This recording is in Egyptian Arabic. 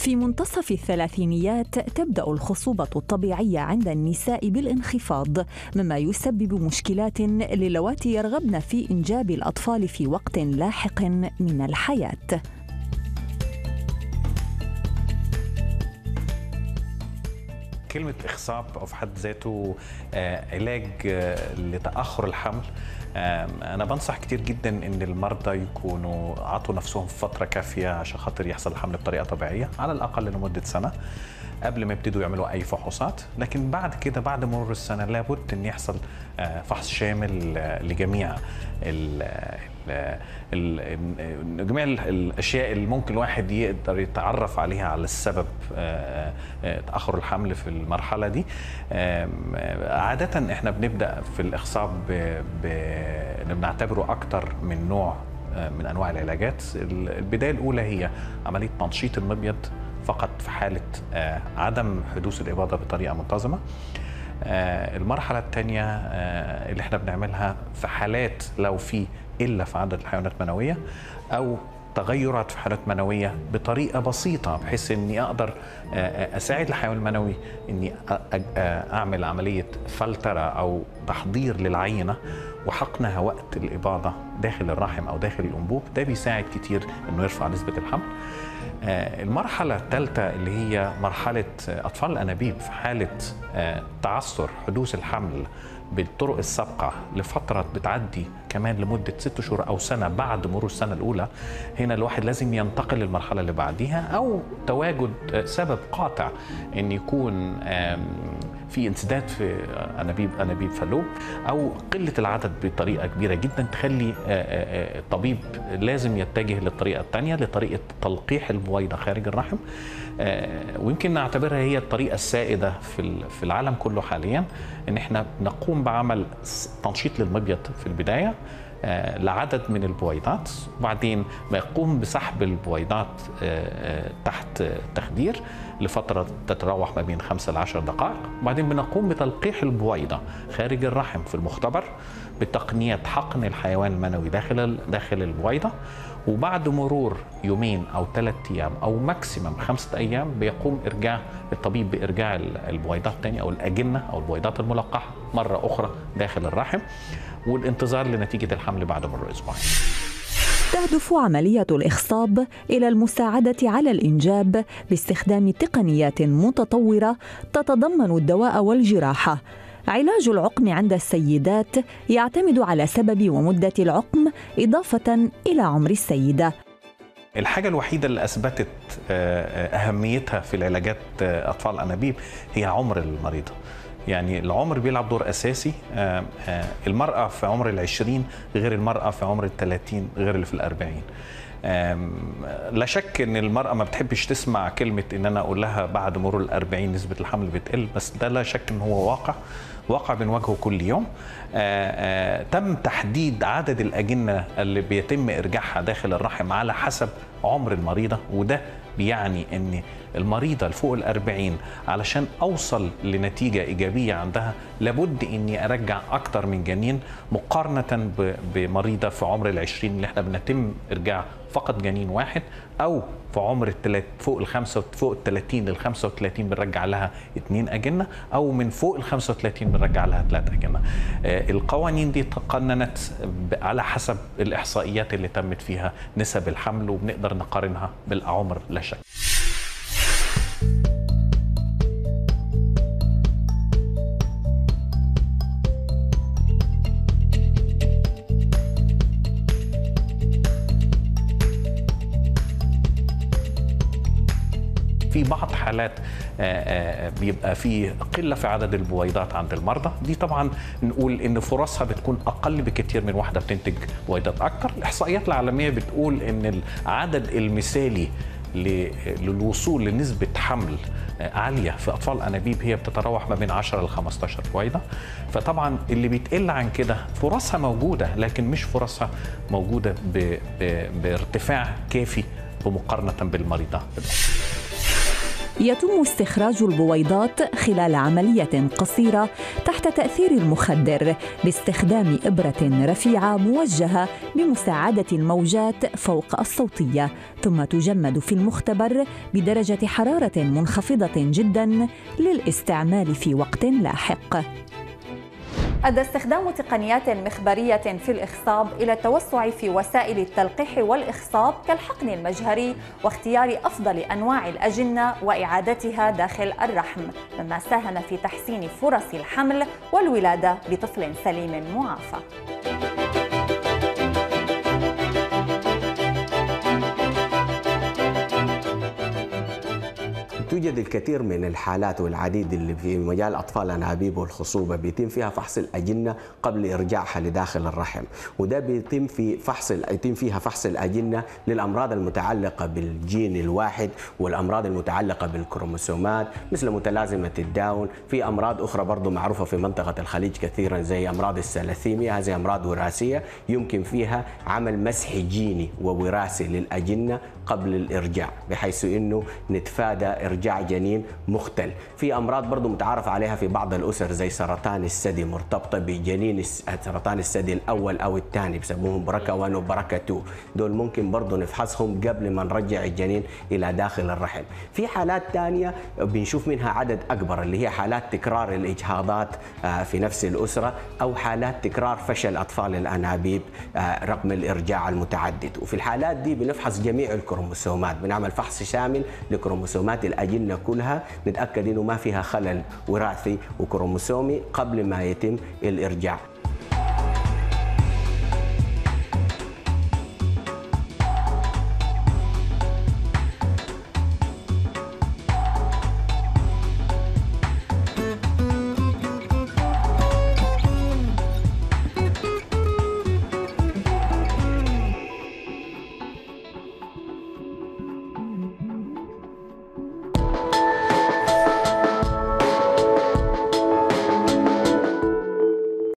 في منتصف الثلاثينيات تبدا الخصوبه الطبيعيه عند النساء بالانخفاض مما يسبب مشكلات للواتي يرغبن في انجاب الاطفال في وقت لاحق من الحياه كلمة إخصاب أو في حد ذاته آه، علاج آه، لتأخر الحمل آم، أنا بنصح كتير جدا إن المرضى يكونوا عطوا نفسهم فترة كافية عشان خاطر يحصل الحمل بطريقة طبيعية على الأقل لمدة سنة قبل ما يبتدوا يعملوا أي فحوصات لكن بعد كده بعد مرور السنة لابد إن يحصل آه، فحص شامل آه، لجميع ال ال- ال- جميع ال- الاشياء اللي ممكن الواحد يقدر يتعرف عليها على السبب آه، آه، تاخر الحمل في المرحله دي آم، آه، عاده احنا بنبدا في الاخصاب ب- ب- بنعتبره اكتر من نوع آه، من انواع العلاجات ال- البدايه الاولى هي عمليه تنشيط المبيض فقط في حاله آه، عدم حدوث الاباضه بطريقه منتظمه آه، المرحلة الثانية اللي احنا بنعملها في حالات لو في إلا في عدد الحيوانات المنوية أو تغيرات في حالات منوية بطريقة بسيطة بحيث إني أقدر آه، أساعد الحيوان المنوي إني أ- أ- آه، أعمل عملية فلترة أو تحضير للعينة وحقنها وقت الإباضة داخل الرحم أو داخل الأنبوب ده بيساعد كتير إنه يرفع نسبة الحمل آه، المرحلة الثالثة اللي هي مرحلة آه، أطفال الأنابيب في حالة آه، تعثر حدوث الحمل بالطرق السابقة لفترة بتعدي كمان لمدة ست شهور أو سنة بعد مرور السنة الأولى هنا الواحد لازم ينتقل للمرحلة اللي بعديها أو تواجد آه، سبب قاطع أن يكون آم، في انسداد في انابيب انابيب فالوب او قله العدد بطريقه كبيره جدا تخلي آه، آه، آه، الطبيب لازم يتجه للطريقه الثانيه لطريقه تلقيح البويضه خارج الرحم آه، ويمكن نعتبرها هي الطريقه السائده في ال- في العالم كله حاليا ان احنا نقوم بعمل س- تنشيط للمبيض في البدايه آه، لعدد من البويضات وبعدين ما يقوم بسحب البويضات آه، آه، تحت آه، تخدير لفترة تتراوح ما بين خمسة لعشر دقائق وبعدين بنقوم بتلقيح البويضة خارج الرحم في المختبر بتقنية حقن الحيوان المنوي داخل ال- داخل البويضة وبعد مرور يومين أو ثلاثة أيام أو ماكسيمم خمسة أيام بيقوم إرجاع الطبيب بإرجاع ال- البويضات تاني أو الأجنة أو البويضات الملقحة مرة أخرى داخل الرحم والانتظار لنتيجة الحمل بعد مرور أسبوعين تهدف عملية الإخصاب إلى المساعدة على الإنجاب باستخدام تقنيات متطورة تتضمن الدواء والجراحة. علاج العقم عند السيدات يعتمد على سبب ومدة العقم إضافة إلى عمر السيدة. الحاجة الوحيدة اللي أثبتت آه، آه، أهميتها في العلاجات آه، أطفال الأنابيب هي عمر المريضة يعني العمر بيلعب دور أساسي آه، آه، المرأة في عمر العشرين غير المرأة في عمر الثلاثين غير اللي في الأربعين آم، لا شك ان المراه ما بتحبش تسمع كلمه ان انا اقول لها بعد مرور الأربعين نسبه الحمل بتقل بس ده لا شك ان هو واقع واقع بنواجهه كل يوم آه، آه، تم تحديد عدد الاجنه اللي بيتم ارجاعها داخل الرحم على حسب عمر المريضه وده بيعني ان المريضه الفوق الأربعين علشان اوصل لنتيجه ايجابيه عندها لابد اني ارجع اكتر من جنين مقارنه ب- بمريضه في عمر العشرين اللي احنا بنتم ارجاع فقط جنين واحد او في عمر التلات فوق الخمسة فوق ال 30 لل 35 بنرجع لها اثنين اجنه او من فوق ال 35 بنرجع لها ثلاث اجنه. آه، القوانين دي تقننت ب- على حسب الاحصائيات اللي تمت فيها نسب الحمل وبنقدر نقارنها بالاعمر لا شك. في بعض حالات آه، آه، بيبقى في قله في عدد البويضات عند المرضى دي طبعا نقول ان فرصها بتكون اقل بكثير من واحده بتنتج بويضات اكتر الاحصائيات العالميه بتقول ان العدد المثالي ل- للوصول لنسبه حمل آه، عاليه في اطفال انابيب هي بتتراوح ما بين 10 ل 15 بويضه فطبعا اللي بيتقل عن كده فرصها موجوده لكن مش فرصها موجوده ب- ب- بارتفاع كافي بمقارنه بالمريضه يتم استخراج البويضات خلال عملية قصيرة تحت تأثير المخدر باستخدام إبرة رفيعة موجهة لمساعدة الموجات فوق الصوتية ثم تجمد في المختبر بدرجة حرارة منخفضة جدا للاستعمال في وقت لاحق أدى استخدام تقنيات مخبرية في الإخصاب إلى التوسع في وسائل التلقيح والإخصاب كالحقن المجهري واختيار أفضل أنواع الأجنة وإعادتها داخل الرحم مما ساهم في تحسين فرص الحمل والولادة بطفل سليم معافى. توجد الكثير من الحالات والعديد اللي في مجال الاطفال الانابيب والخصوبه بيتم فيها فحص الاجنه قبل ارجاعها لداخل الرحم وده بيتم في فحص يتم فيها فحص الاجنه للامراض المتعلقه بالجين الواحد والامراض المتعلقه بالكروموسومات مثل متلازمه الداون في امراض اخرى برضه معروفه في منطقه الخليج كثيرا زي امراض السلثيميا هذه امراض وراثيه يمكن فيها عمل مسح جيني ووراثي للاجنه قبل الارجاع بحيث انه نتفادى ارجاع جنين مختل في امراض برضو متعارف عليها في بعض الاسر زي سرطان الثدي مرتبطه بجنين سرطان الثدي الاول او الثاني بسموهم بركه 1 وبركه 2 دول ممكن برضو نفحصهم قبل ما نرجع الجنين الى داخل الرحم في حالات ثانيه بنشوف منها عدد اكبر اللي هي حالات تكرار الاجهاضات في نفس الاسره او حالات تكرار فشل اطفال الانابيب رغم الارجاع المتعدد وفي الحالات دي بنفحص جميع الكروموسومات بنعمل فحص شامل لكروموسومات الاجنه كلها نتاكد انه ما فيها خلل وراثي وكروموسومي قبل ما يتم الارجاع